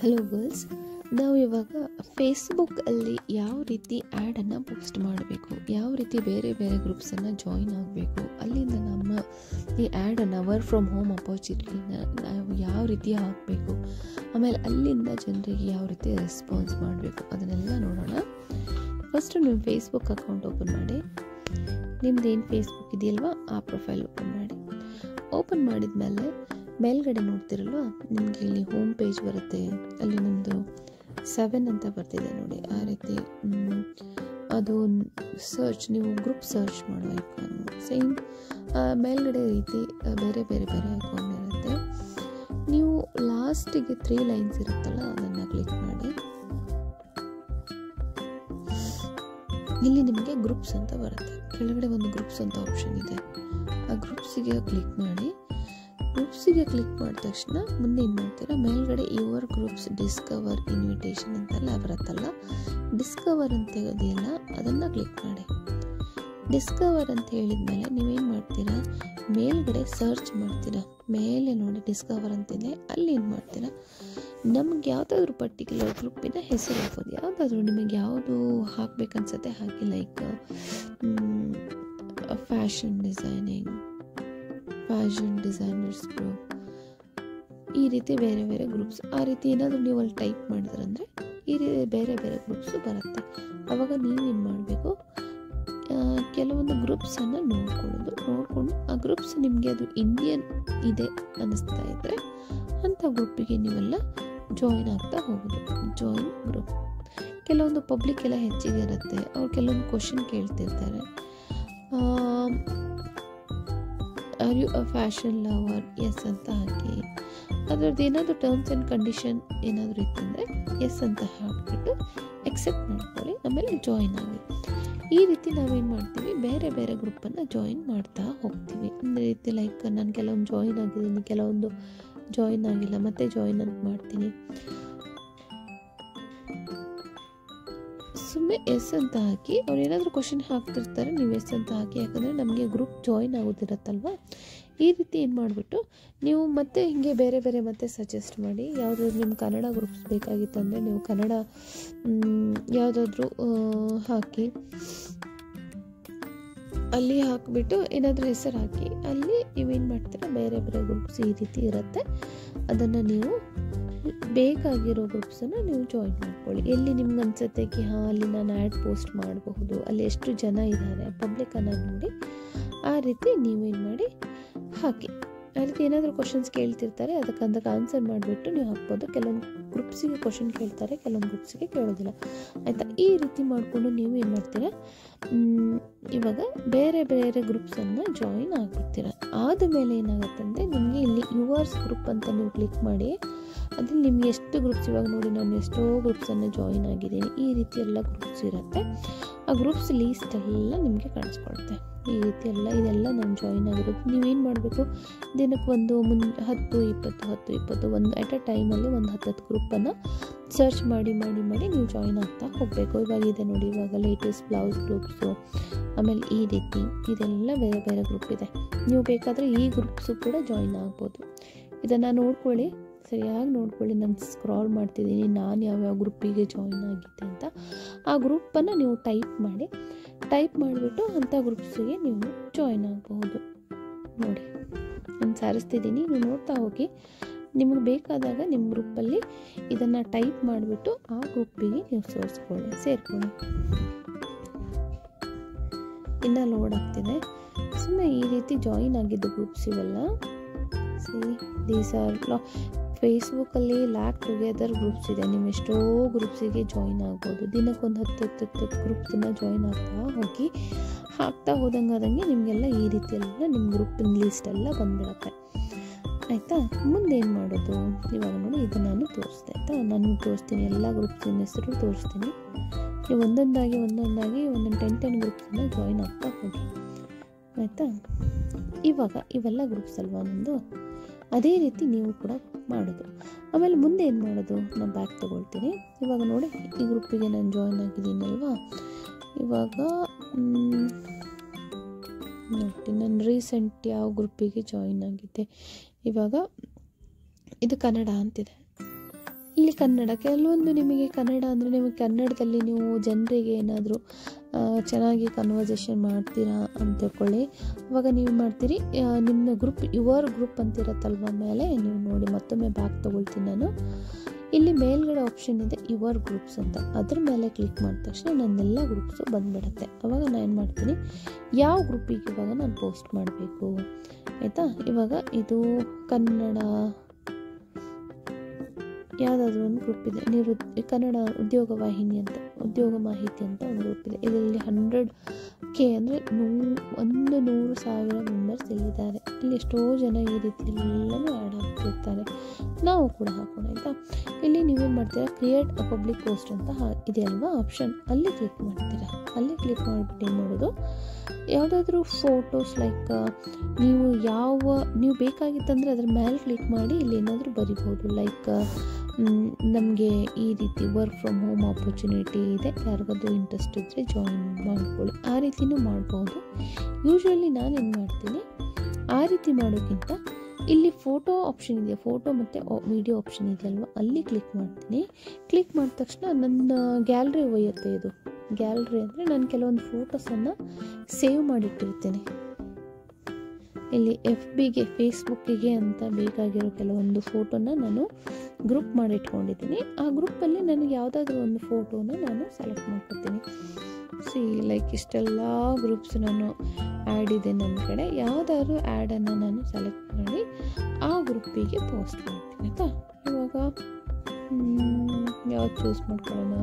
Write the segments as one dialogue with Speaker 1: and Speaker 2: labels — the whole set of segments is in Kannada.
Speaker 1: ಹಲೋ ಗರ್ಲ್ಸ್ ನಾವು ಇವಾಗ ಫೇಸ್ಬುಕ್ಕಲ್ಲಿ ಯಾವ ರೀತಿ ಆ್ಯಡನ್ನು ಪೋಸ್ಟ್ ಮಾಡಬೇಕು ಯಾವ ರೀತಿ ಬೇರೆ ಬೇರೆ ಗ್ರೂಪ್ಸನ್ನು ಜಾಯಿನ್ ಆಗಬೇಕು ಅಲ್ಲಿಂದ ನಮ್ಮ ಈ ಆ್ಯಡನ್ನು ವರ್ಕ್ ಫ್ರಮ್ ಹೋಮ್ ಅಪಾರ್ಚುನಿಟಿನ ನಾವು ಯಾವ ರೀತಿ ಹಾಕಬೇಕು ಆಮೇಲೆ ಅಲ್ಲಿಂದ ಜನರಿಗೆ ಯಾವ ರೀತಿ ರೆಸ್ಪಾನ್ಸ್ ಮಾಡಬೇಕು ಅದನ್ನೆಲ್ಲ ನೋಡೋಣ ಫಸ್ಟು ನೀವು ಫೇಸ್ಬುಕ್ ಅಕೌಂಟ್ ಓಪನ್ ಮಾಡಿ ನಿಮ್ದು ಏನು ಫೇಸ್ಬುಕ್ ಇದೆಯಲ್ವಾ ಆ ಪ್ರೊಫೈಲ್ ಓಪನ್ ಮಾಡಿ ಓಪನ್ ಮಾಡಿದ ಮೇಲೆ ಮೇಲ್ಗಡೆ ನೋಡ್ತಿರಲ್ವ ನಿಮಗೆ ಇಲ್ಲಿ ಹೋಮ್ ಪೇಜ್ ಬರುತ್ತೆ ಅಲ್ಲಿ ನಿಮ್ಮದು ಸೆವೆನ್ ಅಂತ ಬರ್ತಿದೆ ನೋಡಿ ಆ ರೀತಿ ಮ್, ಅದು ಸರ್ಚ್ ನೀವು ಗ್ರೂಪ್ ಸರ್ಚ್ ಮಾಡೋ ಐಕಾನ್ ಸೇಮ್ ಮೇಲ್ಗಡೆ ರೀತಿ ಆ, ಬೇರೆ ಬೇರೆ ಬೇರೆ ಐಕಾನ್ ಇರುತ್ತೆ ನೀವು ಲಾಸ್ಟಿಗೆ ತ್ರೀ ಲೈನ್ಸ್ ಇರುತ್ತಲ್ಲ ಅದನ್ನು ಕ್ಲಿಕ್ ಮಾಡಿ ಇಲ್ಲಿ ನಿಮಗೆ ಗ್ರೂಪ್ಸ್ ಅಂತ ಬರುತ್ತೆ ಕೆಳಗಡೆ ಒಂದು ಗ್ರೂಪ್ಸ್ ಅಂತ ಆಪ್ಷನ್ ಇದೆ ಆ ಗ್ರೂಪ್ಸಿಗೆ ಕ್ಲಿಕ್ ಮಾಡಿ ಗ್ರೂಪ್ಸಿಗೆ ಕ್ಲಿಕ್ ಮಾಡಿದ ತಕ್ಷಣ ಮುಂದೆ ಏನು ಮಾಡ್ತೀರಾ ಮೇಲ್ಗಡೆ ಯುವರ್ ಗ್ರೂಪ್ಸ್ ಡಿಸ್ಕವರ್ ಇನ್ವಿಟೇಷನ್ ಅಂತೆಲ್ಲ ಬರುತ್ತಲ್ಲ ಡಿಸ್ಕವರ್ ಅಂತ ಇದೆಯಲ್ಲ ಅದನ್ನು ಕ್ಲಿಕ್ ಮಾಡಿ ಡಿಸ್ಕವರ್ ಅಂತ ಹೇಳಿದ್ಮೇಲೆ ನೀವೇನು ಮಾಡ್ತೀರಾ ಮೇಲ್ಗಡೆ ಸರ್ಚ್ ಮಾಡ್ತೀರಾ ಮೇಲೆ ನೋಡಿ ಡಿಸ್ಕವರ್ ಅಂತಿದೆ ಅಲ್ಲಿ ಏನು ಮಾಡ್ತೀರಾ ನಮ್ಗೆ ಯಾವುದಾದ್ರೂ ಪರ್ಟಿಕ್ಯುಲರ್ ಗ್ರೂಪಿನ ಹೆಸರು ಹಾಕೋದು ಯಾವುದಾದ್ರೂ ನಿಮಗೆ ಯಾವುದು ಹಾಕ್ಬೇಕನ್ಸತ್ತೆ ಹಾಕಿ like fashion designing fashion designers group ಈ ರೀತಿ ಬೇರೆ ಬೇರೆ ಗ್ರೂಪ್ಸ್ ಆ ರೀತಿ ಏನಾದರೂ ನೀವು ಅಲ್ಲಿ ಟೈಪ್ ಮಾಡಿದ್ರಂದರೆ ಈ ರೀತಿ ಬೇರೆ ಬೇರೆ ಗ್ರೂಪ್ಸು ಬರುತ್ತೆ ಆವಾಗ ನೀವೇನು ಮಾಡಬೇಕು ಕೆಲವೊಂದು ಗ್ರೂಪ್ಸನ್ನು ನೋಡ್ಕೊಳ್ಳೋದು ನೋಡಿಕೊಂಡು ಆ ಗ್ರೂಪ್ಸ್ ನಿಮಗೆ ಅದು ಇಂಡಿಯನ್ ಇದೆ ಅನ್ನಿಸ್ತಾ ಇದ್ದರೆ ಅಂಥ ಗ್ರೂಪಿಗೆ ನೀವೆಲ್ಲ ಜಾಯಿನ್ ಆಗ್ತಾ ಹೋಗೋದು ಜಾಯಿನ್ ಗ್ರೂಪ್ ಕೆಲವೊಂದು ಪಬ್ಲಿಕ್ ಎಲ್ಲ ಹೆಚ್ಚಿಗೆ ಇರುತ್ತೆ ಅವ್ರು ಕೆಲವೊಂದು ಕ್ವಶನ್ ಕೇಳ್ತಿರ್ತಾರೆ are you a fashion lovers ಅಂತ ಹಾಕಿ ಅದರದ್ದು ಏನಾದರೂ ಟರ್ಮ್ಸ್ ಆ್ಯಂಡ್ ಕಂಡೀಷನ್ ಏನಾದರೂ ಇತ್ತಂದರೆ ಎಸ್ ಅಂತ ಹಾಕಿಬಿಟ್ಟು ಎಕ್ಸೆಪ್ಟ್ ಮಾಡ್ಕೊಳ್ಳಿ ಆಮೇಲೆ ಜಾಯಿನ್ ಆಗಿ ಈ ರೀತಿ ನಾವೇನು ಮಾಡ್ತೀವಿ ಬೇರೆ ಬೇರೆ ಗ್ರೂಪನ್ನು ಜಾಯಿನ್ ಮಾಡ್ತಾ ಹೋಗ್ತೀವಿ ಅಂದರೆ ರೀತಿ ಲೈಕ್ ನಾನು ಕೆಲವೊಂದು ಜಾಯಿನ್ ಆಗಿದ್ದೀನಿ ಕೆಲವೊಂದು ಜಾಯಿನ್ ಆಗಿಲ್ಲ ಮತ್ತೆ ಜಾಯಿನ್ ಅಂತ ಮಾಡ್ತೀನಿ ಸುಮ್ಮನೆ ಎಸ್ ಅಂತ ಹಾಕಿ ಅವ್ರು ಏನಾದರೂ ಕ್ವಶನ್ ಹಾಕ್ತಿರ್ತಾರೆ ನೀವು ಎಸ್ ಅಂತ ಹಾಕಿ ಯಾಕಂದರೆ ನಮಗೆ ಗ್ರೂಪ್ ಜಾಯಿನ್ ಆಗೋದಿರತ್ತಲ್ವ ಈ ರೀತಿ ಏನು ಮಾಡಿಬಿಟ್ಟು ನೀವು ಮತ್ತೆ ಹೀಗೆ ಬೇರೆ ಬೇರೆ ಮತ್ತೆ ಸಜೆಸ್ಟ್ ಮಾಡಿ ಯಾವುದಾದ್ರು ನಿಮ್ಮ ಕನ್ನಡ ಗ್ರೂಪ್ಸ್ ಬೇಕಾಗಿತ್ತಂದರೆ ನೀವು ಕನ್ನಡ ಯಾವುದಾದ್ರೂ ಹಾಕಿ ಅಲ್ಲಿ ಹಾಕಿಬಿಟ್ಟು ಏನಾದರೂ ಹೆಸರು ಹಾಕಿ ಅಲ್ಲಿ ನೀವೇನು ಮಾಡ್ತೀರಾ ಬೇರೆ ಬೇರೆ ಗ್ರೂಪ್ಸ್ ಈ ರೀತಿ ಇರುತ್ತೆ ಅದನ್ನು ನೀವು ಬೇಕಾಗಿರೋ ಗ್ರೂಪ್ಸನ್ನು ನೀವು ಜಾಯಿನ್ ಮಾಡ್ಕೊಳ್ಳಿ ಎಲ್ಲಿ ನಿಮ್ಗೆ ಅನ್ಸುತ್ತೆ ಕಿ ಹಾಂ ಅಲ್ಲಿ ನಾನು ಆ್ಯಡ್ ಪೋಸ್ಟ್ ಮಾಡಬಹುದು ಅಲ್ಲಿ ಎಷ್ಟು ಜನ ಇದ್ದಾರೆ ಪಬ್ಲಿಕನ್ನು ನೋಡಿ ಆ ರೀತಿ ನೀವೇನು ಮಾಡಿ ಹಾಕಿ ಆ ರೀತಿ ಏನಾದರೂ ಕ್ವಶನ್ಸ್ ಕೇಳ್ತಿರ್ತಾರೆ ಅದಕ್ಕೆ ಅದಕ್ಕೆ ಆನ್ಸರ್ ಮಾಡಿಬಿಟ್ಟು ನೀವು ಹಾಕ್ಬೋದು ಕೆಲವೊಂದು ಗ್ರೂಪ್ಸಿಗೆ ಕ್ವಶನ್ ಕೇಳ್ತಾರೆ ಕೆಲವೊಂದು ಗ್ರೂಪ್ಸಿಗೆ ಕೇಳೋದಿಲ್ಲ ಆಯಿತಾ ಈ ರೀತಿ ಮಾಡಿಕೊಂಡು ನೀವು ಏನು ಮಾಡ್ತೀರಾ ಮ್, ಇವಾಗ ಬೇರೆ ಬೇರೆ ಗ್ರೂಪ್ಸನ್ನು ಜಾಯಿನ್ ಆಗಿಬಿಡ್ತೀರ ಆದಮೇಲೆ ಏನಾಗುತ್ತೆ ಅಂದರೆ ನಿಮಗೆ ಇಲ್ಲಿ ಯುವರ್ಸ್ ಗ್ರೂಪ್ ಅಂತ ನೀವು ಕ್ಲಿಕ್ ಮಾಡಿ ಅದ್ರಲ್ಲಿ ನಿಮ್ಗೆ ಎಷ್ಟು ಗ್ರೂಪ್ಸ್ ಇವಾಗ ನೋಡಿ ನಾನು ಎಷ್ಟೋ ಗ್ರೂಪ್ಸನ್ನು ಜಾಯಿನ್ ಆಗಿದ್ದೀನಿ ಈ ರೀತಿ ಎಲ್ಲ ಗ್ರೂಪ್ಸ್ ಇರುತ್ತೆ ಆ ಗ್ರೂಪ್ಸ್ ಲೀಸ್ಟ್ ಎಲ್ಲ ನಿಮಗೆ ಕಾಣಿಸ್ಕೊಳುತ್ತೆ ಈ ರೀತಿ ಎಲ್ಲ ಇದೆಲ್ಲ ನಾನು ಜಾಯಿನ್ ಆಗಿರೋದು ನೀವೇನು ಮಾಡಬೇಕು ದಿನಕ್ಕೆ ಒಂದು ಮುನ್ ಹತ್ತು ಇಪ್ಪತ್ತು ಹತ್ತು ಇಪ್ಪತ್ತು ಒಂದು ಎಟ್ ಅ ಟೈಮಲ್ಲಿ ಒಂದು ಹತ್ತು ಹತ್ತು ಗ್ರೂಪನ್ನು ಸರ್ಚ್ ಮಾಡಿ ಮಾಡಿ ಮಾಡಿ ನೀವು ಜಾಯಿನ್ ಆಗ್ತಾ ಹೋಗಬೇಕು ಇವಾಗ ಇದೆ ನೋಡಿ ಇವಾಗ ಲೇಟೆಸ್ಟ್ ಬ್ಲೌಸ್ ಗ್ರೂಪ್ಸು ಆಮೇಲೆ ಈ ರೀತಿ ಇದೆಲ್ಲ ಬೇರೆ ಬೇರೆ ಗ್ರೂಪ್ ಇದೆ ನೀವು ಬೇಕಾದರೆ ಈ ಗ್ರೂಪ್ಸು ಕೂಡ ಜಾಯಿನ್ ಆಗ್ಬೋದು ಇದನ್ನು ನೋಡ್ಕೊಳ್ಳಿ ಸರಿಯಾಗಿ ನೋಡ್ಕೊಳ್ಳಿ ನಾನು ಸ್ಕ್ರಾಲ್ ಮಾಡ್ತಿದ್ದೀನಿ ನಾನು ಯಾವ್ಯಾವ ಗ್ರೂಪಿಗೆ ಜಾಯಿನ್ ಆಗಿದ್ದೆ ಅಂತ ಆ ಗ್ರೂಪನ್ನು ನೀವು ಟೈಪ್ ಮಾಡಿ ಟೈಪ್ ಮಾಡಿಬಿಟ್ಟು ಅಂಥ ಗ್ರೂಪ್ಸಿಗೆ ನೀವು ಜಾಯಿನ್ ಆಗಬಹುದು ನೋಡಿ ನಾನು ಸಾರಿಸ್ತಿದ್ದೀನಿ ನೀವು ನೋಡ್ತಾ ಹೋಗಿ ನಿಮಗೆ ಬೇಕಾದಾಗ ನಿಮ್ಮ ಗ್ರೂಪಲ್ಲಿ ಇದನ್ನು ಟೈಪ್ ಮಾಡಿಬಿಟ್ಟು ಆ ಗ್ರೂಪಿಗೆ ನೀವು ಸೇರಿಸ್ಕೊಳ್ಳಿ ಸೇರ್ಕೊಳ್ಳಿ ಇನ್ನು ಲೋಡ್ ಆಗ್ತಿದೆ ಸುಮ್ಮನೆ ಈ ರೀತಿ ಜಾಯಿನ್ ಆಗಿದ್ದು ಗ್ರೂಪ್ಸ್ ಇವೆಲ್ಲ ಸಿ ದೀಸ್ ಆರ್ ಫೇಸ್ಬುಕ್ಕಲ್ಲಿ ಲ್ಯಾಕ್ ಟುಗೆದರ್ ಗ್ರೂಪ್ಸ್ ಇದೆ ನೀವು ಎಷ್ಟೋ ಗ್ರೂಪ್ಸಿಗೆ ಜಾಯಿನ್ ಆಗ್ಬೋದು ದಿನಕ್ಕೊಂದು ಹತ್ತು ಹತ್ತು ಹತ್ತು ಗ್ರೂಪ್ಸನ್ನ ಜಾಯಿನ್ ಆಗ್ತಾ ಹೋಗಿ ಹಾಕ್ತಾ ಹೋದಂಗೆ ಆದಂಗೆ ನಿಮಗೆಲ್ಲ ಈ ರೀತಿ ಎಲ್ಲ ನಿಮ್ಮ ಗ್ರೂಪಿನ ಲಿಸ್ಟ್ ಎಲ್ಲ ಬಂದ್ಬಿಡುತ್ತೆ ಆಯಿತಾ ಮುಂದೆ ಏನು ಮಾಡೋದು ಇವಾಗ ನೋಡಿ ಇದು ನಾನು ತೋರಿಸ್ದೆ ಆಯಿತಾ ನಾನು ತೋರಿಸ್ತೀನಿ ಎಲ್ಲ ಗ್ರೂಪ್ಸಿನ ಹೆಸರು ತೋರಿಸ್ತೀನಿ ನೀವು ಒಂದೊಂದಾಗಿ ಒಂದೊಂದಾಗಿ ಒಂದೊಂದು ಟೆನ್ ಟೆನ್ ಗ್ರೂಪ್ಸನ್ನ ಜಾಯಿನ್ ಆಗ್ತಾ ಹೋಗಿ ಆಯಿತಾ ಇವಾಗ ಇವೆಲ್ಲ ಗ್ರೂಪ್ಸ್ ಅಲ್ವಾ ನಂದು ಅದೇ ರೀತಿ ನೀವು ಕೂಡ ಮಾಡೋದು ಆಮೇಲೆ ಮುಂದೆ ಏನು ಮಾಡೋದು ನಾನು ಬ್ಯಾಕ್ ತೊಗೊಳ್ತೀನಿ ಇವಾಗ ನೋಡಿ ಈ ಗ್ರೂಪಿಗೆ ನಾನು ಜಾಯಿನ್ ಆಗಿದ್ದೀನಲ್ವಾ ಇವಾಗ ಮ್, ನೋಡಿ ನಾನು ರೀಸೆಂಟ್ ಯಾವ ಗ್ರೂಪಿಗೆ ಜಾಯಿನ್ ಆಗಿದ್ದೆ ಇವಾಗ ಇದು ಕನ್ನಡ ಅಂತಿದೆ ಇಲ್ಲಿ ಕನ್ನಡ ಕೆಲವೊಂದು ನಿಮಗೆ ಕನ್ನಡ ಅಂದರೆ ನಿಮಗೆ ಕನ್ನಡದಲ್ಲಿ ನೀವು ಜನರಿಗೆ ಏನಾದರೂ ಚೆನ್ನಾಗಿ ಕನ್ವರ್ಸೇಷನ್ ಮಾಡ್ತೀರಾ ಅಂತ ತಿಳ್ಕೊಳ್ಳಿ ಅವಾಗ ನೀವು ಮಾಡ್ತೀರಿ ಆ, ನಿಮ್ಮ ಗ್ರೂಪ್ ಯುವರ್ ಗ್ರೂಪ್ ಅಂತಿರತ್ತಲ್ವ ಮೇಲೆ ನೀವು ನೋಡಿ ಮತ್ತೊಮ್ಮೆ ಬ್ಯಾಕ್ ತೊಗೊಳ್ತೀನಿ ನಾನು ಇಲ್ಲಿ ಮೇಲ್ಗಡೆ ಆಪ್ಷನ್ ಇದೆ ಯುವರ್ ಗ್ರೂಪ್ಸ್ ಅಂತ ಅದ್ರ ಮೇಲೆ ಕ್ಲಿಕ್ ಮಾಡಿದ ತಕ್ಷಣ ನನ್ನೆಲ್ಲ ಗ್ರೂಪ್ಸು ಬಂದ್ಬಿಡುತ್ತೆ ಅವಾಗ ನಾನು ಏನು ಮಾಡ್ತೀನಿ ಯಾವ ಗ್ರೂಪಿಗೆ ಇವಾಗ ನಾನು ಪೋಸ್ಟ್ ಮಾಡಬೇಕು ಆಯಿತಾ ಇವಾಗ ಇದು ಕನ್ನಡ ಯಾವುದಾದ್ರೂ ಒಂದು ಗ್ರೂಪ್ ಇದೆ ನಿರು ಕನ್ನಡ ಉದ್ಯೋಗ ವಾಹಿನಿ ಅಂತ ಉದ್ಯೋಗ ಮಾಹಿತಿ ಅಂತ ಒಂದು ಗ್ರೂಪ್ ಇದೆ ಇದರಲ್ಲಿ ಹಂಡ್ರೆಡ್ ಕೆ ಅಂದರೆ ನೂ ಒಂದು ನೂರು ಸಾವಿರ ಮೆಂಬರ್ಸ್ ಇಲ್ಲಿದ್ದಾರೆ ಇಲ್ಲಿ ಎಷ್ಟೋ ಜನ ಈ ರೀತಿ ಎಲ್ಲನೂ ಆ್ಯಡ್ ಆಗ್ತಿರ್ತಾರೆ ನಾವು ಕೂಡ ಹಾಕೋಣ ಆಯಿತಾ ಇಲ್ಲಿ ನೀವೇನು ಮಾಡ್ತೀರಾ ಕ್ರಿಯೇಟ್ ಅ ಪಬ್ಲಿಕ್ ಪೋಸ್ಟ್ ಅಂತ ಹಾ- ಇದೆ ಅಲ್ವಾ ಆಪ್ಷನ್ ಅಲ್ಲಿ ಕ್ಲಿಕ್ ಮಾಡ್ತೀರಾ ಅಲ್ಲಿ ಕ್ಲಿಕ್ ಮಾಡಿಬಿಟ್ಟು ಏನು ಮಾಡೋದು ಯಾವುದಾದ್ರೂ ಫೋಟೋಸ್ ಲೈಕ್ ನೀವು ಯಾವ ನೀವು ಬೇಕಾಗಿತ್ತಂದರೆ ಅದ್ರ ಮೇಲೆ ಕ್ಲಿಕ್ ಮಾಡಿ ಇಲ್ಲಿ ಏನಾದರೂ ಬರಿಬೋದು ಲೈಕ್ ನಮಗೆ ಈ ರೀತಿ ವರ್ಕ್ ಫ್ರಮ್ ಹೋಮ್ ಆಪರ್ಚುನಿಟಿ ಇದೆ ಯಾರಿಗಾದ್ರೂ ಇಂಟ್ರೆಸ್ಟ್ ಇದ್ದರೆ ಜಾಯಿನ್ ಮಾಡ್ಕೊಳ್ಳಿ ಆ ರೀತಿನೂ ಮಾಡ್ಬೋದು ಯೂಶ್ವಲಿ ನಾನೇನು ಮಾಡ್ತೀನಿ ಆ ರೀತಿ ಮಾಡೋಕ್ಕಿಂತ ಇಲ್ಲಿ ಫೋಟೋ ಆಪ್ಷನ್ ಇದೆ ಫೋಟೋ ಮತ್ತು ವಿಡಿಯೋ ಆಪ್ಷನ್ ಇದೆ ಅಲ್ವಾ ಅಲ್ಲಿ ಕ್ಲಿಕ್ ಮಾಡ್ತೀನಿ ಕ್ಲಿಕ್ ಮಾಡಿದ ತಕ್ಷಣ ನನ್ನ ಗ್ಯಾಲ್ರಿ ಒಯ್ಯುತ್ತೆ ಇದು ಗ್ಯಾಲ್ರಿ ಅಂದರೆ ನಾನು ಕೆಲವೊಂದು ಫೋಟೋಸನ್ನು ಸೇವ್ ಮಾಡಿಟ್ಟಿರ್ತೀನಿ ಇಲ್ಲಿ ಎಫ್ ಬಿಗೆ ಫೇಸ್ಬುಕ್ಕಿಗೆ ಅಂತ ಬೇಕಾಗಿರೋ ಕೆಲವೊಂದು ಫೋಟೋನ ನಾನು ಗ್ರೂಪ್ ಮಾಡಿ ಇಟ್ಕೊಂಡಿದ್ದೀನಿ ಆ ಗ್ರೂಪಲ್ಲಿ ನನಗೆ ಯಾವುದಾದ್ರೂ ಒಂದು ಫೋಟೋನ ನಾನು ಸೆಲೆಕ್ಟ್ ಮಾಡ್ಕೊತೀನಿ ಸಿ ಲೈಕ್ ಇಷ್ಟೆಲ್ಲ ಗ್ರೂಪ್ಸ್ ನಾನು ಆ್ಯಡ್ ಇದೆ ನನ್ನ ಕಡೆ ಯಾವುದಾದ್ರೂ ಆ್ಯಡನ್ನು ನಾನು ಸೆಲೆಕ್ಟ್ ಮಾಡಿ ಆ ಗ್ರೂಪಿಗೆ ಪೋಸ್ಟ್ ಮಾಡ್ತೀನಿ ಆಯಿತಾ ಇವಾಗ ಯಾವ್ದು ಚೂಸ್ ಮಾಡ್ಕೊಳ್ಳೋಣ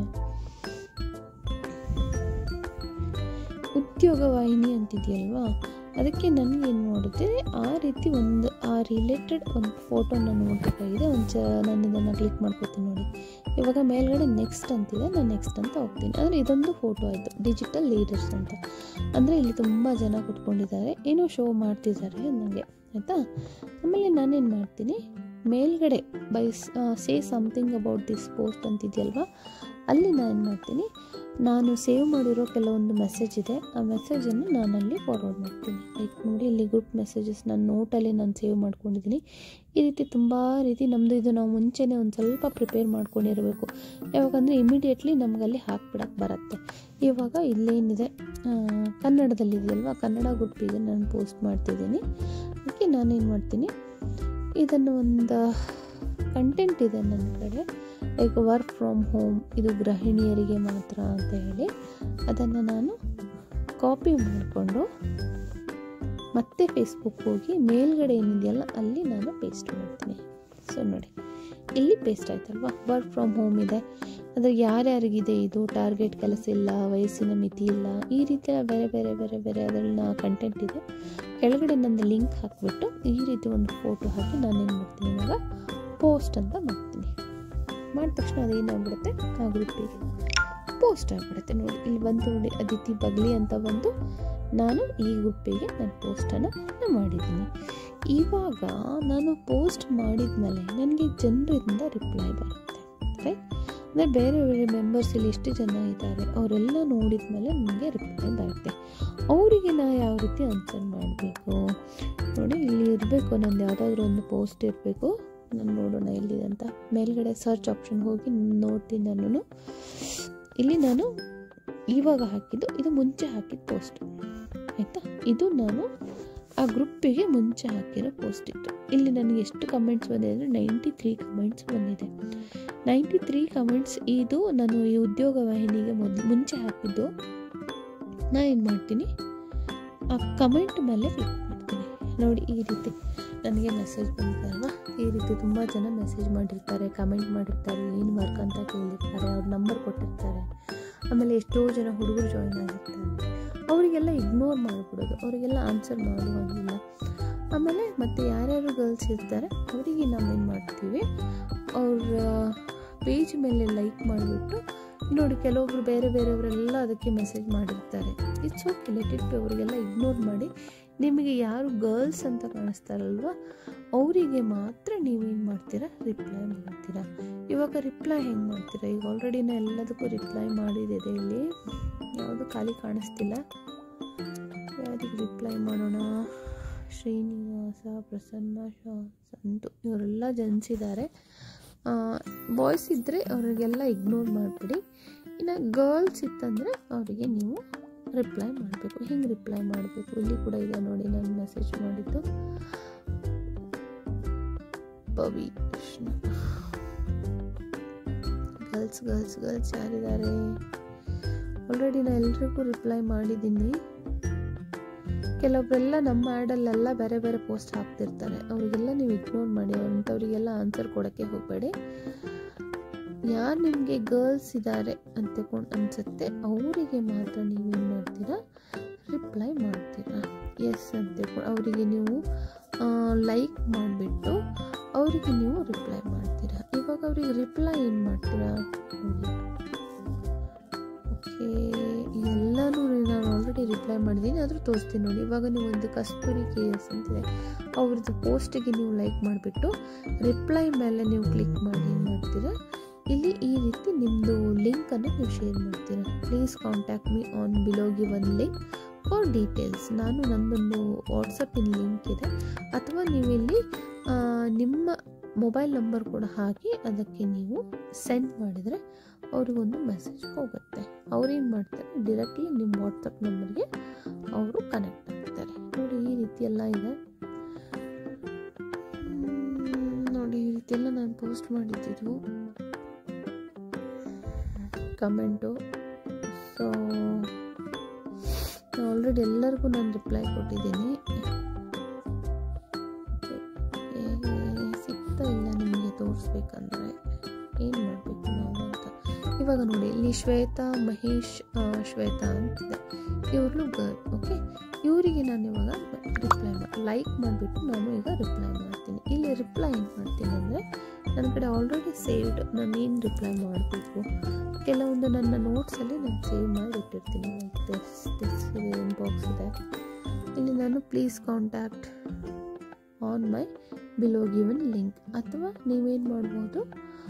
Speaker 1: ಉದ್ಯೋಗ ವಾಹಿನಿ ಅಂತಿದೆಯಲ್ವಾ ಅದಕ್ಕೆ ನನಗೇನು ಮಾಡಿದೆ ಆ ರೀತಿ ಒಂದು ಆ ರಿಲೇಟೆಡ್ ಒಂದು ಫೋಟೋನ ನೋಡಬೇಕಾಗಿದೆ ಒಂದು ಚ ನಾನು ಇದನ್ನು ಕ್ಲಿಕ್ ಮಾಡ್ಕೊತೀನಿ ನೋಡಿ ಇವಾಗ ಮೇಲ್ಗಡೆ ನೆಕ್ಸ್ಟ್ ಅಂತಿದೆ ನಾನು ನೆಕ್ಸ್ಟ್ ಅಂತ ಹೋಗ್ತೀನಿ ಅಂದರೆ ಇದೊಂದು ಫೋಟೋ ಆಯಿತು ಡಿಜಿಟಲ್ ಲೀಡರ್ಸ್ ಅಂತ ಅಂದರೆ ಇಲ್ಲಿ ತುಂಬ ಜನ ಕುತ್ಕೊಂಡಿದ್ದಾರೆ ಏನೋ ಶೋ ಮಾಡ್ತಿದ್ದಾರೆ ನನಗೆ ಆಯಿತಾ ಆಮೇಲೆ ನಾನೇನು ಮಾಡ್ತೀನಿ ಮೇಲ್ಗಡೆ by say something about this post ಅಂತಿದೆಯಲ್ವಾ ಅಲ್ಲಿ ನಾನು ಏನು ಮಾಡ್ತೀನಿ ನಾನು ಸೇವ್ ಮಾಡಿರೋ ಕೆಲವೊಂದು ಮೆಸೇಜ್ ಇದೆ ಆ ಮೆಸೇಜನ್ನು ನಾನು ಅಲ್ಲಿ ಫಾರ್ವರ್ಡ್ ಮಾಡ್ತೀನಿ ಲೈಕ್ ನೋಡಿ ಇಲ್ಲಿ ಗ್ರೂಪ್ ಮೆಸೇಜಸ್ ನಾನು ನೋಟಲ್ಲಿ ನಾನು ಸೇವ್ ಮಾಡ್ಕೊಂಡಿದ್ದೀನಿ ಈ ರೀತಿ ತುಂಬ ರೀತಿ ನಮ್ಮದು ಇದು ನಾವು ಮುಂಚೆನೇ ಒಂದು ಸ್ವಲ್ಪ ಪ್ರಿಪೇರ್ ಮಾಡ್ಕೊಂಡಿರಬೇಕು ಯಾವಾಗಂದರೆ ಇಮಿಡಿಯೇಟ್ಲಿ ನಮಗಲ್ಲಿ ಹಾಕ್ಬಿಡಕ್ಕೆ ಬರುತ್ತೆ ಇವಾಗ ಇಲ್ಲೇನಿದೆ ಆ, ಕನ್ನಡದಲ್ಲಿದೆಯಲ್ವಾ ಕನ್ನಡ ಗ್ರೂಪಿಗೆ ನಾನು ಪೋಸ್ಟ್ ಮಾಡ್ತಿದ್ದೀನಿ ಅದಕ್ಕೆ ನಾನೇನು ಮಾಡ್ತೀನಿ ಇದನ್ನು ಒಂದು ಕಂಟೆಂಟ್ ಇದೆ ನನ್ನ ಕಡೆ ಲೈಕ್ ವರ್ಕ್ ಫ್ರಮ್ ಹೋಮ್ ಇದು ಗೃಹಿಣಿಯರಿಗೆ ಮಾತ್ರ ಅಂತ ಹೇಳಿ ಅದನ್ನು ನಾನು ಕಾಪಿ ಮಾಡಿಕೊಂಡು ಮತ್ತೆ ಫೇಸ್ಬುಕ್ ಹೋಗಿ ಮೇಲ್ಗಡೆ ಏನಿದೆಯಲ್ಲ ಅಲ್ಲಿ ನಾನು ಪೇಸ್ಟ್ ಮಾಡ್ತೀನಿ ಸೊ ನೋಡಿ ಇಲ್ಲಿ ಪೇಸ್ಟ್ ಆಯ್ತಲ್ವಾ ವರ್ಕ್ ಫ್ರಮ್ ಹೋಮ್ ಇದೆ ಅಂದರೆ ಯಾರ್ಯಾರಿಗಿದೆ ಇದು ಟಾರ್ಗೆಟ್ ಕೆಲಸ ಇಲ್ಲ ವಯಸ್ಸಿನ ಮಿತಿ ಇಲ್ಲ ಈ ರೀತಿಯ ಬೇರೆ ಬೇರೆ ಬೇರೆ ಬೇರೆ ಅದನ್ನ ಕಂಟೆಂಟ್ ಇದೆ ಕೆಳಗಡೆ ನಂದು ಲಿಂಕ್ ಹಾಕಿಬಿಟ್ಟು ಈ ರೀತಿ ಒಂದು ಫೋಟೋ ಹಾಕಿ ನಾನೇನು ಮಾಡ್ತೀನಿ ಇವಾಗ ಪೋಸ್ಟ್ ಅಂತ ಮಾಡ್ತೀನಿ ಮಾಡಿದ ತಕ್ಷಣ ಅದೇನಾಗ್ಬಿಡುತ್ತೆ ಆ ಗ್ರೂಪಿಗೆ ಪೋಸ್ಟ್ ಆಗಿಬಿಡುತ್ತೆ ನೋಡಿ ಇಲ್ಲಿ ಬಂತು ನೋಡಿ ಅದಿತಿ ಬಗ್ಲಿ ಅಂತ ಬಂದು ನಾನು ಈ ಗ್ರೂಪಿಗೆ ನಾನು ಪೋಸ್ಟನ್ನು ಮಾಡಿದ್ದೀನಿ ಇವಾಗ ನಾನು ಪೋಸ್ಟ್ ಮಾಡಿದ್ಮೇಲೆ ನನಗೆ ಜನರಿಂದ ರಿಪ್ಲೈ ಬರುತ್ತೆ ರೈಟ್ ಅಂದರೆ ಬೇರೆ ಬೇರೆ ಮೆಂಬರ್ಸ್ ಇಲ್ಲಿ ಎಷ್ಟು ಜನ ಇದ್ದಾರೆ ಅವರೆಲ್ಲ ನೋಡಿದ ಮೇಲೆ ನನಗೆ ರಿಪ್ಲೈ ಬರುತ್ತೆ ಅವರಿಗೆ ನಾ ಯಾವ ರೀತಿ ಆನ್ಸರ್ ಮಾಡಬೇಕು ನೋಡಿ ಇಲ್ಲಿ ಇರಬೇಕು ನಂದು ಯಾವುದಾದ್ರೂ ಒಂದು ಪೋಸ್ಟ್ ಇರಬೇಕು ನಾನು ನೋಡೋಣ ಎಲ್ಲಿದೆ ಅಂತ ಮೇಲ್ಗಡೆ ಸರ್ಚ್ ಆಪ್ಷನ್ ಹೋಗಿ ನೋಡ್ತೀನಿ ನಾನು ಇಲ್ಲಿ ನಾನು ಇವಾಗ ಹಾಕಿದ್ದು ಇದು ಮುಂಚೆ ಹಾಕಿದ ಪೋಸ್ಟ್ ಆಯಿತಾ ಇದು ನಾನು ಆ ಗ್ರೂಪಿಗೆ ಮುಂಚೆ ಹಾಕಿರೋ ಪೋಸ್ಟ್ ಇತ್ತು ಇಲ್ಲಿ ನನಗೆ ಎಷ್ಟು ಕಮೆಂಟ್ಸ್ ಬಂದಿದೆ ಅಂದರೆ ನೈಂಟಿ ತ್ರೀ ಕಮೆಂಟ್ಸ್ ಬಂದಿದೆ ನೈಂಟಿ ತ್ರೀ ಕಮೆಂಟ್ಸ್ ಇದು ನಾನು ಈ ಉದ್ಯೋಗ ವಾಹಿನಿಗೆ ಮೊದಲು ಮುಂಚೆ ಹಾಕಿದ್ದು ನಾನು ಏನು ಮಾಡ್ತೀನಿ ಆ ಕಮೆಂಟ್ ಮೇಲೆ ಕ್ಲಿಕ್ ಮಾಡ್ತೀನಿ ನೋಡಿ ಈ ರೀತಿ ನನಗೆ ಮೆಸೇಜ್ ಬಂದಿದಲ್ವಾ ಈ ರೀತಿ ತುಂಬ ಜನ ಮೆಸೇಜ್ ಮಾಡಿರ್ತಾರೆ ಕಮೆಂಟ್ ಮಾಡಿರ್ತಾರೆ ಏನು ವರ್ಕ್ ಅಂತ ಕೇಳಿರ್ತಾರೆ ಅವ್ರ ನಂಬರ್ ಕೊಟ್ಟಿರ್ತಾರೆ ಆಮೇಲೆ ಎಷ್ಟೋ ಜನ ಹುಡುಗರು ಜಾಯಿನ್ ಆಗಿರ್ತಾರೆ ಅವರಿಗೆಲ್ಲ ಇಗ್ನೋರ್ ಮಾಡಿಬಿಡೋದು ಅವರಿಗೆಲ್ಲ ಆನ್ಸರ್ ಮಾಡುವಂಗಿಲ್ಲ ಆಮೇಲೆ ಮತ್ತು ಯಾರ್ಯಾರು ಗರ್ಲ್ಸ್ ಇರ್ತಾರೆ ಅವರಿಗೆ ನಾವು ಏನು ಮಾಡ್ತೀವಿ ಅವ್ರ ಪೇಜ್ ಮೇಲೆ ಲೈಕ್ ಮಾಡಿಬಿಟ್ಟು ನೋಡಿ ಕೆಲವೊಬ್ರು ಬೇರೆ ಬೇರೆಯವರೆಲ್ಲ ಅದಕ್ಕೆ ಮೆಸೇಜ್ ಮಾಡಿರ್ತಾರೆ ಇಟ್ಸ್ ಓಕೆ ಲೆಟ್ ಇಟ್ ಅವರಿಗೆಲ್ಲ ಇಗ್ನೋರ್ ಮಾಡಿ ನಿಮಗೆ ಯಾರು ಗರ್ಲ್ಸ್ ಅಂತ ಕಾಣಿಸ್ತಾರಲ್ವ ಅವರಿಗೆ ಮಾತ್ರ ನೀವೇನು ಮಾಡ್ತೀರಾ ರಿಪ್ಲೈ ಮಾಡ್ತೀರಾ ಇವಾಗ ರಿಪ್ಲೈ ಹೆಂಗೆ ಮಾಡ್ತೀರಾ ಈಗ ಆಲ್ರೆಡಿ ನಾ ಎಲ್ಲದಕ್ಕೂ ರಿಪ್ಲೈ ಮಾಡಿದೆ ಇಲ್ಲಿ ಯಾವುದು ಖಾಲಿ ಕಾಣಿಸ್ತಿಲ್ಲ ಯಾವುದಕ್ಕೆ ರಿಪ್ಲೈ ಮಾಡೋಣ ಶ್ರೀನಿವಾಸ ಪ್ರಸನ್ನ ಶಾ ಸಂತು ಇವರೆಲ್ಲ ಜನಿಸಿದ್ದಾರೆ ಬಾಯ್ಸ್ ಇದ್ದರೆ ಅವರಿಗೆಲ್ಲ ಇಗ್ನೋರ್ ಮಾಡಿಬಿಡಿ ಇನ್ನು ಗರ್ಲ್ಸ್ ಇತ್ತಂದರೆ ಅವರಿಗೆ ನೀವು ರಿಪ್ಲೈ ಮಾಡಬೇಕು ಹಿಂಗೆ ರಿಪ್ಲೈ ಮಾಡಬೇಕು ಇಲ್ಲಿ ಕೂಡ ಇದೆ ನೋಡಿ ನಾನು ಮೆಸೇಜ್ ಮಾಡಿದ್ದು Pavi Krishna girls girls girls ಯಾರಿದ್ದಾರೆ ಆಲ್ರೆಡಿ ನಾನು ಎಲ್ರಿಗೂ ರಿಪ್ಲೈ ಮಾಡಿದ್ದೀನಿ ಕೆಲವೊಬ್ಬರೆಲ್ಲ ನಮ್ಮ ಆ್ಯಡಲ್ಲೆಲ್ಲ ಬೇರೆ ಬೇರೆ ಪೋಸ್ಟ್ ಹಾಕ್ತಿರ್ತಾರೆ ಅವರಿಗೆಲ್ಲ ನೀವು ಇಗ್ನೋರ್ ಮಾಡಿ ಅಂಥವ್ರಿಗೆಲ್ಲ ಆನ್ಸರ್ ಕೊಡೋಕ್ಕೆ ಹೋಗಬೇಡಿ ಯಾರು ನಿಮಗೆ ಗರ್ಲ್ಸ್ ಇದ್ದಾರೆ ಅಂತಕೊಂಡು ಅನಿಸುತ್ತೆ ಅವರಿಗೆ ಮಾತ್ರ ನೀವೇನು ಮಾಡ್ತೀರಾ ರಿಪ್ಲೈ ಮಾಡ್ತೀರಾ ಎಸ್ ಅಂತ ಅವರಿಗೆ ನೀವು ಲೈಕ್ ಮಾಡಿಬಿಟ್ಟು ಅವರಿಗೆ ನೀವು ರಿಪ್ಲೈ ಮಾಡ್ತೀರಾ ಇವಾಗ ಅವ್ರಿಗೆ ರಿಪ್ಲೈ ಏನು ಮಾಡ್ತೀರಾ ನೋಡಿ ಓಕೆ ಎಲ್ಲನೂ ನಾನು ಆಲ್ರೆಡಿ ರಿಪ್ಲೈ ಮಾಡಿದ್ದೀನಿ ಆದರೂ ತೋರಿಸ್ತೀನಿ ನೋಡಿ ಇವಾಗ ನೀವು ಒಂದು ಕಸ್ತೂರಿ ಕೆ ಎಸ್ ಅಂತಿದೆ ಅವ್ರದ್ದು ಪೋಸ್ಟಿಗೆ ನೀವು ಲೈಕ್ ಮಾಡಿಬಿಟ್ಟು ರಿಪ್ಲೈ ಮೇಲೆ ನೀವು ಕ್ಲಿಕ್ ಮಾಡಿ ಏನು ಮಾಡ್ತೀರಾ ಇಲ್ಲಿ ಈ ರೀತಿ ನಿಮ್ಮದು ಲಿಂಕನ್ನು ನೀವು ಶೇರ್ ಮಾಡ್ತೀರಾ please contact me on below given link for details ನಾನು ನನ್ನದೊಂದು ವಾಟ್ಸಪ್ಪಿನ ಲಿಂಕ್ ಇದೆ ಅಥವಾ ನೀವು ಇಲ್ಲಿ ಆ, ನಿಮ್ಮ ಮೊಬೈಲ್ ನಂಬರ್ ಕೂಡ ಹಾಕಿ ಅದಕ್ಕೆ ನೀವು ಸೆಂಡ್ ಮಾಡಿದರೆ ಅವ್ರಿಗೊಂದು ಮೆಸೇಜ್ ಹೋಗುತ್ತೆ ಅವ್ರೇನು ಮಾಡ್ತಾರೆ ಡೈರೆಕ್ಟ್ಲಿ ನಿಮ್ಮ ವಾಟ್ಸಪ್ ನಂಬರ್ಗೆ ಅವರು ಕನೆಕ್ಟ್ ಆಗ್ತಾರೆ ನೋಡಿ ಈ ರೀತಿ ಎಲ್ಲ ಇದೆ ಹ್ಮ್, ನೋಡಿ ಈ ರೀತಿ ಎಲ್ಲ ನಾನು ಪೋಸ್ಟ್ ಮಾಡಿದ್ದು ಕಮೆಂಟು ಸೊ ಆಲ್ರೆಡಿ ಎಲ್ಲರಿಗೂ ನಾನು ರಿಪ್ಲೈ ಕೊಟ್ಟಿದ್ದೀನಿ ಏ, ಸಿಗ್ತಾ ಇಲ್ಲ ನಿಮಗೆ ತೋರಿಸ್ಬೇಕಂದ್ರೆ ಏನು ಮಾಡಬೇಕು ನಾವು ಅಂತ ಇವಾಗ ನೋಡಿ ಇಲ್ಲಿ ಶ್ವೇತಾ ಮಹೇಶ್ ಆ, ಶ್ವೇತಾ ಅಂತಿದೆ ಇವ್ರನ್ನು ಗರ್ಲ್ ಓಕೆ ಇವರಿಗೆ ನಾನು ಇವಾಗ ರಿಪ್ಲೈ ಮಾಡಿ ಲೈಕ್ ಮಾಡಿಬಿಟ್ಟು ನಾನು ಈಗ ರಿಪ್ಲೈ ಮಾಡ್ತೀನಿ ಇಲ್ಲಿ ರಿಪ್ಲೈ ಏನು ಮಾಡ್ತೀನಿ ಅಂದರೆ ನನ್ನ ಕಡೆ ಆಲ್ರೆಡಿ ಸೇವ್ಡ್ ನಾನು ಏನು ರಿಪ್ಲೈ ಮಾಡಬೇಕು ಕೆಲವೊಂದು ನನ್ನ ನೋಟ್ಸಲ್ಲಿ ನಾನು ಸೇವ್ ಮಾಡಿ ಇಟ್ಟಿರ್ತೀನಿ ಲೈಕ್ ದಿಸ್ ದಿಸ್ ಬಾಕ್ಸ್ ಇದೆ ಇಲ್ಲಿ ನಾನು please contact on my below given link ಅಥವಾ ನೀವೇನು ಮಾಡ್ಬೋದು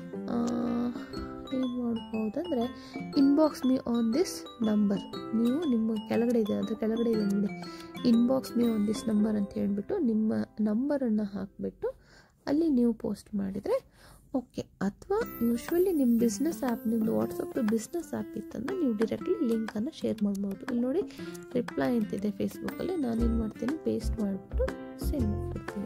Speaker 1: ಏನು ಮಾಡ್ಬೋದಂದರೆ inbox me on this number ನೀವು ನಿಮ್ಮ ಕೆಳಗಡೆ ಇದೆ ಅದ್ರ ಕೆಳಗಡೆ ಇದೆ ನೋಡಿ inbox me on this number ಅಂತ ಹೇಳ್ಬಿಟ್ಟು ನಿಮ್ಮ ನಂಬರನ್ನು ಹಾಕಿಬಿಟ್ಟು ಅಲ್ಲಿ ನೀವು ಪೋಸ್ಟ್ ಮಾಡಿದರೆ ಓಕೆ ಅಥವಾ ಯೂಶ್ವಲಿ ನಿಮ್ಮ ಬಿಸ್ನೆಸ್ ಆ್ಯಪ್ ನಿಮ್ಮದು ವಾಟ್ಸಪ್ ಬಿಸ್ನೆಸ್ ಆ್ಯಪ್ ಇತ್ತಂದರೆ ನೀವು ಡೈರೆಕ್ಟ್ಲಿ ಲಿಂಕನ್ನು ಶೇರ್ ಮಾಡ್ಬೋದು ಇಲ್ಲಿ ನೋಡಿ ರಿಪ್ಲೈ ಅಂತಿದೆ ಫೇಸ್ಬುಕ್ಕಲ್ಲಿ ನಾನೇನು ಮಾಡ್ತೀನಿ ಪೇಸ್ಟ್ ಮಾಡಿಬಿಟ್ಟು ಸೆಂಡ್ ಮಾಡ್ಬಿಡ್ತೀನಿ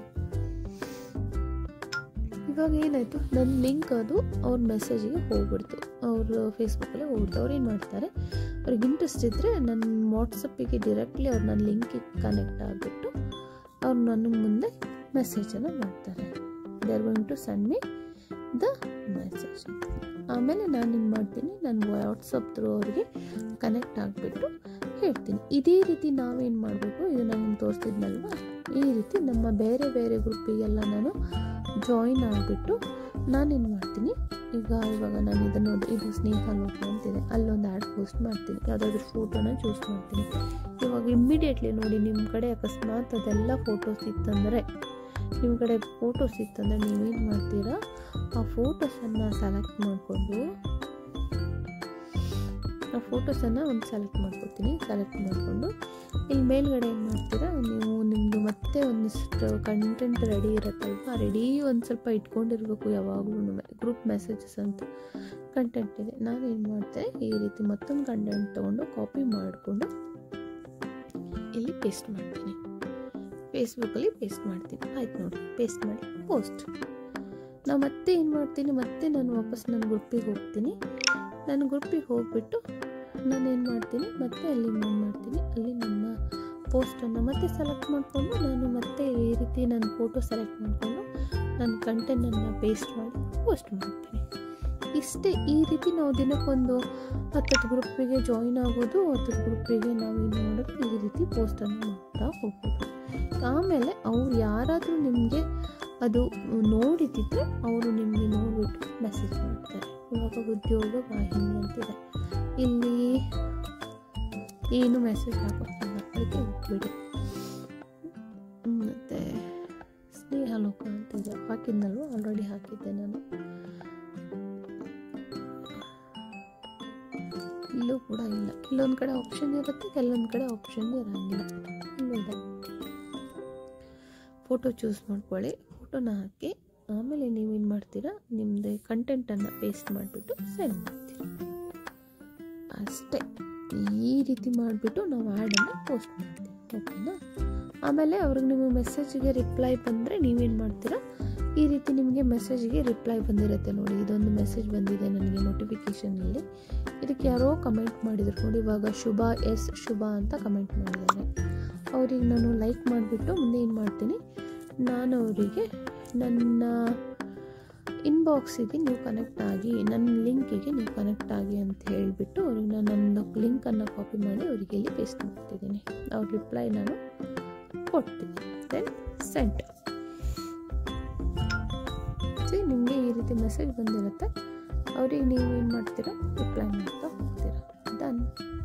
Speaker 1: ಇವಾಗ ಏನಾಯಿತು ನನ್ನ ಲಿಂಕ್ ಅದು ಅವ್ರ ಮೆಸೇಜಿಗೆ ಹೋಗ್ಬಿಡ್ತು ಅವರು ಫೇಸ್ಬುಕ್ಕಲ್ಲೇ ಹೋಗ್ಬಿಡ್ತು ಅವ್ರು ಏನು ಮಾಡ್ತಾರೆ ಅವ್ರಿಗೆ ಇಂಟ್ರೆಸ್ಟ್ ಇದ್ದರೆ ನನ್ನ ವಾಟ್ಸಪ್ಪಿಗೆ ಡೈರೆಕ್ಟ್ಲಿ ಅವ್ರು ನನ್ನ ಲಿಂಕಿಗೆ ಕನೆಕ್ಟ್ ಆಗಿಬಿಟ್ಟು ಅವ್ರು ನನ್ನ ಮುಂದೆ ಮೆಸೇಜನ್ನು ಮಾಡ್ತಾರೆ they are going to send me the message ಆಮೇಲೆ ನಾನು ಏನು ಮಾಡ್ತೀನಿ ನನ್ನ ವಾಟ್ಸಪ್ ಥ್ರೂ ಅವ್ರಿಗೆ ಕನೆಕ್ಟ್ ಆಗಿಬಿಟ್ಟು ಹೇಳ್ತೀನಿ ಇದೇ ರೀತಿ ನಾವೇನು ಮಾಡಬೇಕು ಇದು ನಾನು ನಿಮ್ಗೆ ತೋರಿಸ್ತಿದ್ನಲ್ವ ಈ ರೀತಿ ನಮ್ಮ ಬೇರೆ ಬೇರೆ ಗ್ರೂಪಿಗೆಲ್ಲ ನಾನು ಜಾಯಿನ್ ಆಗಿಬಿಟ್ಟು ನಾನೇನು ಮಾಡ್ತೀನಿ ಈಗ ಇವಾಗ ನಾನು ಇದನ್ನು ನೋಡಿ ಇದು ಸ್ನೇಹ ಲೋಕ ಅಂತಿದೆ ಅಲ್ಲೊಂದು ಆ್ಯಡ್ ಪೋಸ್ಟ್ ಮಾಡ್ತೀನಿ ಯಾವುದಾದ್ರೂ ಫೋಟೋನ ಚೂಸ್ ಮಾಡ್ತೀನಿ ಇವಾಗ ಇಮ್ಮಿಡಿಯೇಟ್ಲಿ ನೋಡಿ ನಿಮ್ಮ ಕಡೆ ಅಕಸ್ಮಾತ್ ಅದೆಲ್ಲ ಫೋಟೋಸ್ ಇತ್ತಂದರೆ ನಿಮ್ಮ ಕಡೆ ಫೋಟೋಸ್ ಇತ್ತಂದರೆ ನೀವೇನು ಮಾಡ್ತೀರಾ ಆ ಫೋಟೋಸನ್ನು ಸೆಲೆಕ್ಟ್ ಮಾಡಿಕೊಂಡು ಆ ಫೋಟೋಸನ್ನು ಒಂದು ಸೆಲೆಕ್ಟ್ ಮಾಡ್ಕೊತೀನಿ ಸೆಲೆಕ್ಟ್ ಮಾಡಿಕೊಂಡು ಇಲ್ಲಿ ಮೇಲ್ಗಡೆ ಏನು ಮಾಡ್ತೀರಾ ನೀವು ನಿಮ್ಮದು ಮತ್ತೆ ಒಂದಿಷ್ಟು ಕಂಟೆಂಟ್ ರೆಡಿ ಇರುತ್ತಲ್ವ ರೆಡಿ ಒಂದು ಸ್ವಲ್ಪ ಇಟ್ಕೊಂಡಿರ್ಬೇಕು ಯಾವಾಗಲೂ ಗ್ರೂಪ್ ಮೆಸೇಜಸ್ ಅಂತ ಕಂಟೆಂಟ್ ಇದೆ ನಾನು ಏನು ಮಾಡ್ತೆ ಈ ರೀತಿ ಮತ್ತೊಂದು ಕಂಟೆಂಟ್ ತೊಗೊಂಡು ಕಾಪಿ ಮಾಡಿಕೊಂಡು ಇಲ್ಲಿ ಪೇಸ್ಟ್ ಮಾಡ್ತೀನಿ ಫೇಸ್ಬುಕ್ಕಲ್ಲಿ ಪೇಸ್ಟ್ ಮಾಡ್ತೀನಿ ಆಯ್ತು ನೋಡಿ ಪೇಸ್ಟ್ ಮಾಡಿ ಪೋಸ್ಟ್ ನಾವು ಮತ್ತೆ ಏನು ಮಾಡ್ತೀನಿ ಮತ್ತೆ ನಾನು ವಾಪಸ್ ನನ್ನ ಗ್ರೂಪಿಗೆ ಹೋಗ್ತೀನಿ ನನ್ನ ಗ್ರೂಪಿಗೆ ಹೋಗ್ಬಿಟ್ಟು ನಾನು ಏನು ಮಾಡ್ತೀನಿ ಮತ್ತೆ ಅಲ್ಲಿ ಏನು ಮಾಡ್ತೀನಿ ಅಲ್ಲಿ ನನ್ನ ಪೋಸ್ಟನ್ನು ಮತ್ತೆ ಸೆಲೆಕ್ಟ್ ಮಾಡಿಕೊಂಡು ನಾನು ಮತ್ತೆ ಈ ರೀತಿ ನನ್ನ ಫೋಟೋ ಸೆಲೆಕ್ಟ್ ಮಾಡಿಕೊಂಡು ನನ್ನ ಕಂಟೆಂಟನ್ನು ಪೇಸ್ಟ್ ಮಾಡಿ ಪೋಸ್ಟ್ ಮಾಡ್ತೀನಿ ಇಷ್ಟೇ ಈ ರೀತಿ ನಾವು ದಿನಕ್ಕೊಂದು ಹತ್ತತ್ತು ಗ್ರೂಪಿಗೆ ಜಾಯಿನ್ ಆಗೋದು ಹತ್ತತ್ತು ಗ್ರೂಪಿಗೆ ನಾವು ಏನು ಮಾಡೋದು ಈ ರೀತಿ ಪೋಸ್ಟನ್ನು ಮಾಡ್ತಾ ಹೋಗ್ಬೋದು ಆಮೇಲೆ ಅವ್ರು ಯಾರಾದರೂ ನಿಮಗೆ ಅದು ನೋಡಿದಿದ್ರೆ ಅವರು ನಿಮಗೆ ನೋಡಿಬಿಟ್ಟು ಮೆಸೇಜ್ ಮಾಡ್ತಾರೆ ಇವಾಗ ಉದ್ಯೋಗ ವಾಹಿನಿ ಅಂತಿದೆ ಇಲ್ಲಿ ಏನು ಮೆಸೇಜ್ ಹಾಕೋಕ್ಕಿಲ್ಲ ಅದಕ್ಕೆ ಹೋಗ್ಬಿಡಿ ಮತ್ತು ಸ್ನೇಹ ಲೋಕ ಅಂತಿದೆ ಹಾಕಿದ್ನಲ್ವ ಆಲ್ರೆಡಿ ಹಾಕಿದ್ದೆ ನಾನು ಇಲ್ಲೂ ಕೂಡ ಇಲ್ಲ ಇಲ್ಲೊಂದು ಕಡೆ ಆಪ್ಷನ್ ಇರುತ್ತೆ ಕೆಲವೊಂದು ಕಡೆ ಆಪ್ಷನ್ ಇರೋಂಗಿಲ್ಲ ಇಲ್ಲೂ ಇದೆ ಫೋಟೋ ಚೂಸ್ ಮಾಡ್ಕೊಳ್ಳಿ ಫೋಟೋನ ಹಾಕಿ ಆಮೇಲೆ ಆಮೇಲೆ ನೀವೇನು ಮಾಡ್ತೀರಾ ನಿಮ್ಮದು ಕಂಟೆಂಟನ್ನು ಪೇಸ್ಟ್ ಮಾಡಿಬಿಟ್ಟು ಸೆಂಡ್ ಮಾಡ್ತೀರಾ ಅಷ್ಟೇ ಈ ರೀತಿ ಮಾಡಿಬಿಟ್ಟು ನಾವು ಆ್ಯಡನ್ನು ಪೋಸ್ಟ್ ಮಾಡ್ತೀವಿ ಓಕೆನಾ ಆಮೇಲೆ ಅವ್ರಿಗೆ ನಿಮಗೆ ಮೆಸೇಜಿಗೆ ರಿಪ್ಲೈ ಬಂದರೆ ನೀವೇನು ಮಾಡ್ತೀರಾ ಈ ರೀತಿ ನಿಮಗೆ ಮೆಸೇಜಿಗೆ ರಿಪ್ಲೈ ಬಂದಿರುತ್ತೆ ನೋಡಿ ಇದೊಂದು ಮೆಸೇಜ್ ಬಂದಿದೆ ನನಗೆ ನೋಟಿಫಿಕೇಷನಲ್ಲಿ ಇದಕ್ಕೆ ಯಾರೋ ಕಮೆಂಟ್ ಮಾಡಿದ್ರು ನೋಡಿ ಇವಾಗ ಶುಭ ಎಸ್ ಶುಭ ಅಂತ ಕಮೆಂಟ್ ಮಾಡಿದ್ದಾರೆ ಅವ್ರಿಗೆ ನಾನು ಲೈಕ್ ಮಾಡಿಬಿಟ್ಟು ಮುಂದೆ ಏನು ಮಾಡ್ತೀನಿ ನಾನು ಅವರಿಗೆ ನನ್ನ ಇನ್ಬಾಕ್ಸಿಗೆ ನೀವು ಕನೆಕ್ಟ್ ಆಗಿ ನನ್ನ ಲಿಂಕಿಗೆ ನೀವು ಕನೆಕ್ಟ್ ಆಗಿ ಅಂತ ಹೇಳಿಬಿಟ್ಟು ಅವ್ರಿಗೆ ನಾನು ನನ್ನ ಲಿಂಕನ್ನು ಕಾಪಿ ಮಾಡಿ ಅವರಿಗೆ ಇಲ್ಲಿ ಪೇಸ್ಟ್ ಮಾಡ್ತಿದ್ದೀನಿ ಅವ್ರ ರಿಪ್ಲೈ ನಾನು ಕೊಡ್ತೀನಿ ದೆನ್ ಸೆಂಟ್ ಸಿ ನಿಮಗೆ ಈ ರೀತಿ ಮೆಸೇಜ್ ಬಂದಿರುತ್ತೆ ಅವ್ರಿಗೆ ನೀವು ಏನು ಮಾಡ್ತೀರಾ ರಿಪ್ಲೈ ಮಾಡ್ತಾ ಹೋಗ್ತೀರಾ ಡನ್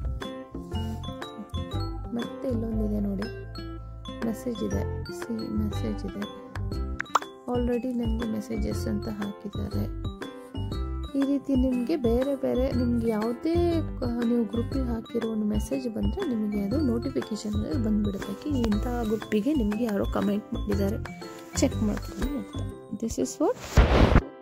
Speaker 1: ಮತ್ತೆ ಇಲ್ಲೊಂದಿದೆ ನೋಡಿ ಮೆಸೇಜ್ ಇದೆ ಸಿ ಮೆಸೇಜ್ ಇದೆ ಆಲ್ರೆಡಿ ನನಗೆ ಮೆಸೇಜಸ್ ಅಂತ ಹಾಕಿದ್ದಾರೆ ಈ ರೀತಿ ನಿಮಗೆ ಬೇರೆ ಬೇರೆ ನಿಮ್ಗೆ ಯಾವುದೇ ಕ- ನೀವು ಗ್ರೂಪಿಗೆ ಹಾಕಿರೋ ಒಂದು ಮೆಸೇಜ್ ಬಂದರೆ ನಿಮಗೆ ಅದು ನೋಟಿಫಿಕೇಷನ್ ಬಂದುಬಿಡಬೇಕು ಇಂತಹ ಗ್ರೂಪಿಗೆ ನಿಮಗೆ ಯಾರೋ ಕಮೆಂಟ್ ಮಾಡಿದ್ದಾರೆ ಚೆಕ್ ಮಾಡ್ತೀನಿ ಅಂತ ದಿಸ್ ಇಸ್ ವಾಟ್